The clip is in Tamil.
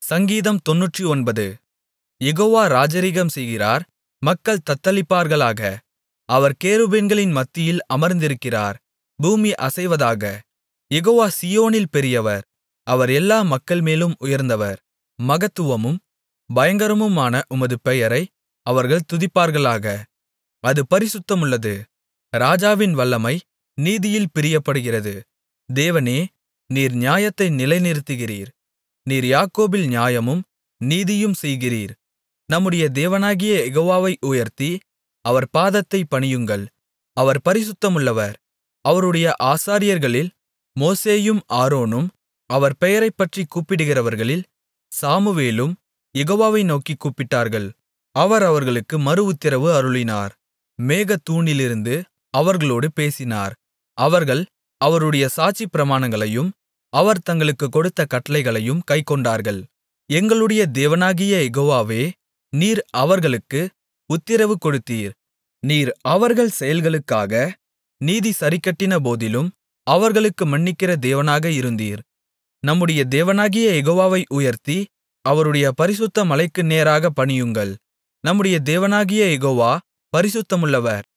சங்கீதம் தொண்ணூற்றொன்பது யெகோவா ராஜரிகம் செய்கிறார் மக்கள் தத்தளிப்பார்களாக அவர் கேருபீன்களின் மத்தியில் அமர்ந்திருக்கிறார் பூமி அசைவதாக யெகோவா சீயோனில் பெரியவர் அவர் எல்லா மக்கள்மேலும் உயர்ந்தவர் மகத்துவமும் பயங்கரமுமான உமது பெயரை அவர்கள் துதிப்பார்களாக அது பரிசுத்தமுள்ளது ராஜாவின் வல்லமை நீதியில் பிரியப்படுகிறது தேவனே நீர் நியாயத்தை நிலைநிறுத்துகிறீர் நீர் யாக்கோபில் நியாயமும் நீதியும் செய்கிறீர் நம்முடைய தேவனாகிய யெகோவாவை உயர்த்தி அவர் பாதத்தைப் பணியுங்கள் அவர் பரிசுத்தமுள்ளவர் அவருடைய ஆசாரியர்களில் மோசேயும் ஆரோனும் அவர் பெயரைப்பற்றிக் கூப்பிடுகிறவர்களில் சாமுவேலும் யெகோவாவை நோக்கிக் கூப்பிட்டார்கள் அவர் அவர்களுக்கு மறுஉத்திரவு அருளினார் மேகத்தூணிலிருந்து அவர்களோடு பேசினார் அவர்கள் அவருடைய சாட்சிப்பிரமாணங்களையும் அவர் தங்களுக்குக் கொடுத்த கட்டளைகளையும் கைக்கொண்டார்கள் எங்களுடைய தேவனாகிய யெகோவாவே நீர் அவர்களுக்கு உத்திரவு கொடுத்தீர் நீர் அவர்கள் செயல்களுக்காக நீதி சரிக்கட்டினபோதிலும் அவர்களுக்கு மன்னிக்கிற தேவனாக இருந்தீர் நம்முடைய தேவனாகிய யெகோவாவை உயர்த்தி அவருடைய பரிசுத்த மலைக்கு நேராகப் பணியுங்கள் நம்முடைய தேவனாகிய யெகோவா பரிசுத்தமுள்ளவர்